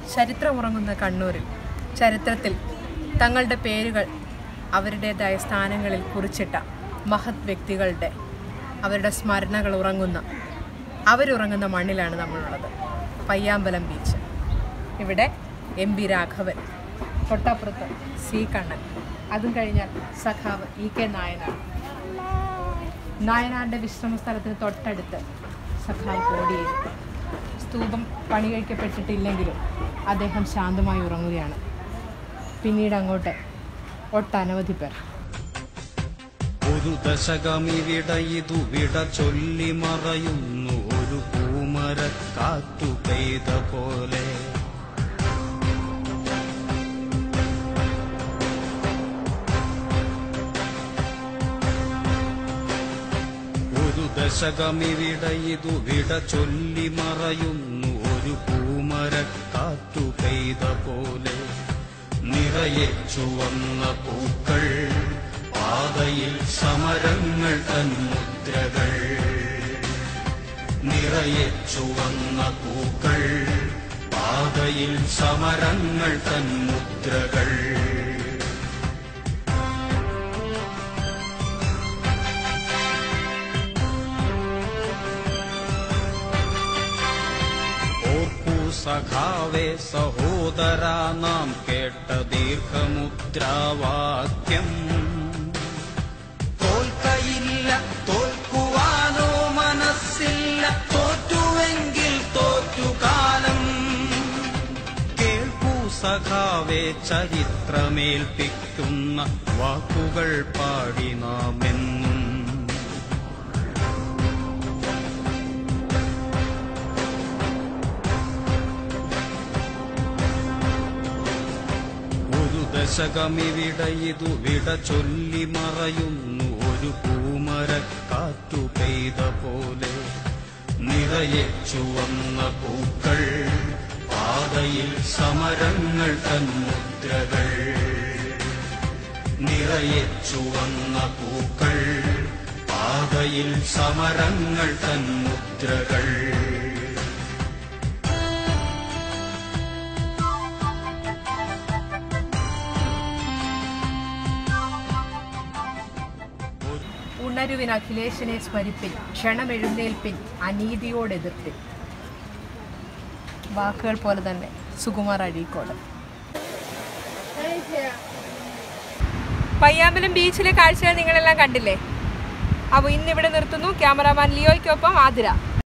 ചരിത്രമുറങ്ങുന്ന കണ്ണൂരിൽ ചരിത്രത്തിൽ തങ്ങളുടെ പേരുകൾ അവരുടേതായ സ്ഥാനങ്ങളിൽ കുറിച്ചിട്ട മഹത് വ്യക്തികളുടെ അവരുടെ സ്മരണകൾ ഉറങ്ങുന്ന അവരുറങ്ങുന്ന മണ്ണിലാണ് നമ്മളുള്ളത് പയ്യാമ്പലം ബീച്ച് ഇവിടെ എം ബി രാഘവൻ തൊട്ടപ്പുറത്ത് സി കണ്ണൻ അതും കഴിഞ്ഞാൽ സഖാവ് ഇ കെ നായനാർ നായനാരുടെ വിശ്രമ സ്ഥലത്തിന് തൊട്ടടുത്ത് സഖാവ് കോടിയേരി സ്തൂപം പണി കഴിക്കപ്പെട്ടിട്ടില്ലെങ്കിലും അദ്ദേഹം ശാന്തമായി ഉറങ്ങുകയാണ് പിന്നീട് അങ്ങോട്ട് ഒട്ടനവധി പേർ ഒരു ദശകമിവിട ഇതു വിട ചൊല്ലി മറയുന്നു ഒരു പൂമരക്കാറ്റു പെയ്ത പോലെ ഒരു ദശകമിവിട ഇതു വിട ചൊല്ലി മറയുന്നു ഒരു പൂമരക്കാറ്റു പെയ്ത പോലെ നിറയെ ചുവന്ന പൂക്കൾ പാതയിൽ സമരങ്ങൾ തന്മുദ്രകൾ നിറയെ ചുവന്ന പൂക്കൾ പാതയിൽ സമരങ്ങൾ തന്മുദ്രകൾ ഓർക്കൂ സഖാവേ സഹോദര നാം കേട്ട ദീർഘമുദ്രാവാക്യം തോൽക്കയില്ല തോൽക്കുവാനോ മനസ്സില്ല തോറ്റുവെങ്കിൽ തോറ്റുകാലം കേൾക്കൂ സഖാവേ ചരിത്രമേൽപ്പിക്കുന്ന വാക്കുകൾ പാടി നാമെന്നും ഒരു ദശകമിവിട ഇതു വിട ചൊല്ലി മറയുന്നു ഒരു പൂമരക്കാറ്റു പെയ്ത പോലെ നിറയെ ചുവന്ന പൂക്കൾ പാതയിൽ സമരങ്ങൾ തന്മുദ്രകൾ നിറയെ ചുവന്ന പൂക്കൾ പാതയിൽ സമരങ്ങൾ തന്മുദ്രകൾ ഉണരുവിൻ അഖിലേഷിനെ സ്മരിപ്പിൻ ക്ഷണമെഴുന്നേൽപ്പിൻ അനീതിയോടെതിർപ്പിൻ വാക്കുകൾ പോലെ തന്നെ സുകുമാർ അഴീക്കോട് പയ്യാമ്പലം ബീച്ചിലെ കാഴ്ചകൾ നിങ്ങളെല്ലാം കണ്ടില്ലേ അപ്പോൾ ഇന്നിവിടെ നിർത്തുന്നു ക്യാമറാമാൻ ലിയോയ്ക്കൊപ്പം ആതിര